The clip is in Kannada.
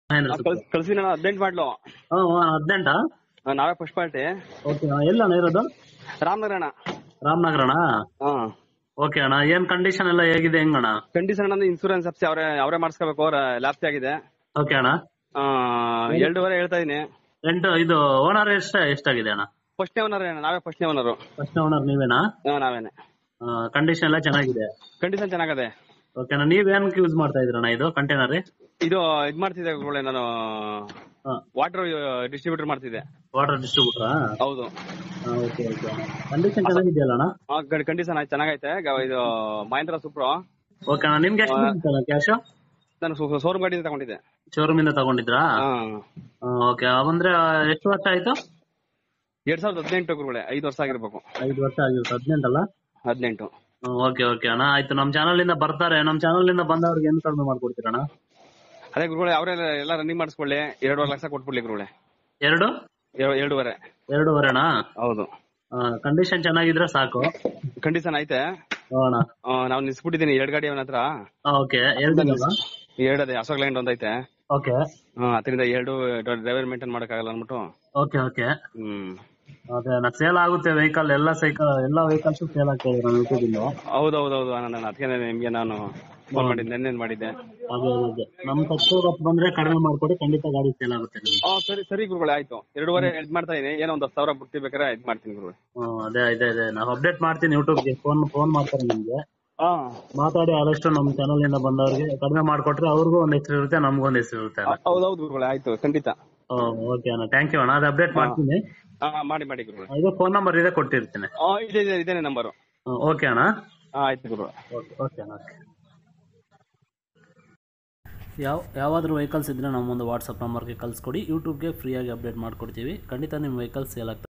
ಮಹೇಂದ್ರ ಸೂಪರ್ ಕಳ್ಸಿ ನಾನು ಹದಿನೆಂಟು ಮಾಡ್ಲು ಹದಿನೆಂಟಾ ಆ, ನಾವೇ ಫಸ್ಟ್ ಪಾರ್ಟಿ ಓಕೆ ಎಲ್ಲ ಅಣ್ಣ ಇರೋದು ರಾಮನಗರ ಅಣ್ಣ ರಾಮನಗರ ಅಣ್ಣ ಹಾ ಓಕೆ ಅಣ್ಣ ಏನ್ ಕಂಡೀಷನ್ ಎಲ್ಲ ಹೇಗಿದೆ ಹೆಂಗಣ್ಣ ಕಂಡೀಷನ್ ಅಂದ್ರೆ ಇನ್ಸೂರೆನ್ಸ್ ಅಪ್ಸಿ ಅವರೇ ಅವರೇ ಮಾಡಿಸ್ಕೋಬೇಕು ಅವ್ರ ಲ್ಯಾಪ್ಸಿ ಆಗಿದೆ ಓಕೆ ಅಣ್ಣ ಆ, ಎರಡೂವರೆ ಹೇಳ್ತಾ ಇದೀನಿ ರೆಂಟ್ ಇದು ಓನರ್ ಎಷ್ಟ ಎಷ್ಟಾಗಿದೆ ಅಣ್ಣ ಫಸ್ಟ್ನೇ ಓನರ್ ನಾವೇ ಫಸ್ಟ್ನೇ ಓನರು ಫಸ್ಟ್ ಓನರ್ ನೀವೇನಾ ನಾವೇನೆ ಕಂಡೀಷನ್ ಎಲ್ಲ ಚೆನ್ನಾಗಿದೆ ಕಂಡೀಷನ್ ಚೆನ್ನಾಗದೆ ಓಕೆ ಅಣ್ಣ ನೀವೇನ್ ಯೂಸ್ ಮಾಡ್ತಾ ಇದ್ರಣ್ಣ ಇದು ಕಂಟೈನರ್ ಇದು ಇದ್ ಮಾಡ್ತಿದ್ದೆ ಗುರುಗಳೇ ನಾನು ವಾಟರ್ ಡಿಸ್ಟ್ರಿಬ್ಯೂಟರ್ ಮಾಡ್ತಿದ್ದೆ ವಾಟರ್ ಡಿಸ್ಟ್ರಿಬ್ಯೂಟರಾ ಹೌದು ಓಕೆ ಓಕೆ ಕಂಡೀಷನ್ ಚೆನ್ನಾಗಿದೆಯಲ್ಲ ಅಣ್ಣ ಕಂಡೀಷನ್ ಚೆನ್ನಾಗೈತೆ ಗ- ಇದು ಮಹೇಂದ್ರ ಸೂಪ್ರೋ ಓಕೆ ಅಣ್ಣ ನಿಮ್ಗೆ ಎಷ್ಟು ಕ್ಯಾಶ್ ನಾನು ಶೋರೂಮ್ ಗಾಡಿ ತಗೊಂಡಿದ್ದೆ ಶೋರೂಮ್ ಇಂದ ತಗೊಂಡಿದ್ರಾ ಹಾ ಓಕೆ ಅಂದ್ರೆ ಎಷ್ಟು ವರ್ಷ ಆಯ್ತು ಎರಡ್ ಸಾವಿರದ ಹದಿನೆಂಟು ಗುರುಗಳೇ ಐದು ವರ್ಷ ಆಗಿರ್ಬೇಕು ಐದು ವರ್ಷ ಆಗಿರುತ್ತೆ ಹದಿನೆಂಟಲ್ಲ ಹದಿನೆಂಟು ಓಕೆ ಓಕೆ ಅಣ್ಣ ಆಯ್ತು ನಮ್ ಚಾನಲ್ ಇಂದ ಬರ್ತಾರೆ ನಮ್ ಚಾನಲ್ ಇಂದ ಬಂದವ್ರಿಗೆ ಏನು ಕಡಿಮೆ ಮಾಡ್ಕೊಡ್ತೀರಣ್ಣ ಅದೇ ಗುರುಗಳೇ ಅವರೇ ಎಲ್ಲ ರನ್ನಿಂಗ್ ಮಾಡಿಸ್ಕೊಳ್ಳಿ ಎರಡೂವರೆ ಲಕ್ಷ ಕೊಟ್ಬಿಡ್ಲಿ ಗುರುಗಳೇ ಎರಡು ಎರ- ಎರಡೂವರೆ ಎರಡೂವರೆನಾ ಹೌದು ಕಂಡೀಷನ್ ಚೆನ್ನಾಗಿದ್ರೆ ಸಾಕು ಕಂಡೀಷನ್ ಐತೆ ಅಣ್ಣ ಆ, ನಾವು ನಿಲ್ಸ್ಬಿಟ್ಟಿದ್ದೀನಿ ಎರಡ್ ಗಾಡಿ ಅವನ ಹತ್ರ ಓಕೆ ಎರಡಲ್ಲ ಎರಡದೆ ಅಶೋಕ್ ಲೈನ್ ಒಂದೈತೆ ಓಕೆ ಹಾ, ಅದರಿಂದ ಎರಡು ಡ್ರೈವರ್ ಮೇಂಟೈನ್ ಮಾಡಕ್ಕಾಗಲ್ಲ ಅಂದ್ಬಿಟ್ಟು ಓಕೆ ಓಕೆ ಹ್ಮ್ ಅದೇ ಅಣ್ಣ ಸೇಲ್ ಆಗುತ್ತೆ ವೆಹಿಕಲ್ ಎಲ್ಲ ಸೈಕಲ್ ಎಲ್ಲ ವೆಹಿಕಲ್ಸ್ ಸೇಲ್ ಆಗ್ತಾ ಇದೆ ನಮ್ಮ ಯೂಟ್ಯೂಬ್ ಇಂದ ಹೌದೌದೌದು ನಾನು ಅದಕ್ಕೆ ನಿಮ್ಗೆ ನಾನು ಫೋನ್ ಮಾಡಿದ್ದೆ ನೆನ್ನೆ ಮಾಡಿದ್ದೆ ಅದೇ ಅದೇ ನಮ್ ಸಬ್ಸ್ಕ್ರೈಬ್ ಬಂದ್ರೆ ಕಡಿಮೆ ಮಾಡ್ಕೊಡಿ ಖಂಡಿತ ಗಾಡಿ ಸೇಲ್ ಆಗುತ್ತೆ ನಿಮ್ಗೆ ಆ, ಸರಿ ಸರಿ ಗುರುಗಳೇ ಆಯ್ತು ಎರಡೂವರೆ ಇದ್ ಮಾಡ್ತಾ ಇದೀನಿ ಏನೋ ಒಂದ್ ಹತ್ತು ಸಾವಿರ ಬಿಟ್ಟು ಬೇಕಾದ್ರೆ ಇದ್ ಮಾಡ್ತೀನಿ ಗುರುಗಳೇ ಹ್ಮ್, ಅದೇ ಅದೇ ಅದೇ ನಾವು ಅಪ್ಡೇಟ್ ಮಾಡ್ತೀನಿ ಯೂಟ್ಯೂಬ್ಗೆ ಫೋನ್ ಫೋನ್ ಮಾಡ್ತಾರೆ ನಿಮ್ಗೆ ಹಾ ಮಾತಾಡಿ ಆದಷ್ಟು ನಮ್ಮ ಚಾನಲ್ ಇಂದ ಬಂದವ್ರಿಗೆ ಕಡಿಮೆ ಮಾಡ್ಕೊಟ್ರೆ ಅವ್ರಿಗೂ ಒಂದ್ ಹೆಸರು ಇರುತ್ತೆ ನಮಗೂ ಒಂದ್ ಹೆಸರು ಇರುತ್ತೆ ಅಣ್ಣ ಹೌದೌದು ಗುರುಗಳೇ ಆಯ್ತು ಖಂಡಿತ ಓಕೆ ಅಣ್ಣ ಥ್ಯಾಂಕ್ ಯು ಅಣ್ಣ ಅದು ಅಪ್ಡೇಟ್ ಮಾಡ್ತೀನಿ ಹಾ ಮಾಡಿ ಮಾಡಿ ಗುರುಗಳೇ ಇದು ಫೋನ್ ನಂಬರ್ ಇದೆ ಕೊಟ್ಟಿರ್ತೀನಿ ಆ, ಇದೆ ಇದೆ ಇದೇನೆ ನಂಬರು ಓಕೆ ಅಣ್ಣ ಆಯ್ತು ಗುರುಗಳೇ ಓಕೆ ಓಕೆ ಅಣ್ಣ ಓಕೆ ಯಾವ ಯಾವಾದರೂ ವೆಹಿಕಲ್ಸ್ ಇದ್ದರೆ ನಮ್ಮೊಂದು ವಾಟ್ಸಪ್ ನಂಬರ್ಗೆ ಕಳಿಸ್ಕೊಡಿ ಯೂಟ್ಯೂಬ್ಗೆ ಫ್ರೀಯಾಗಿ ಅಪ್ಡೇಟ್ ಮಾಡಿಕೊಡ್ತೀವಿ ಖಂಡಿತ ನಿಮ್ಮ ವೆಹಿಕಲ್ಸ್ ಸೇಲ್ ಆಗ್ತದೆ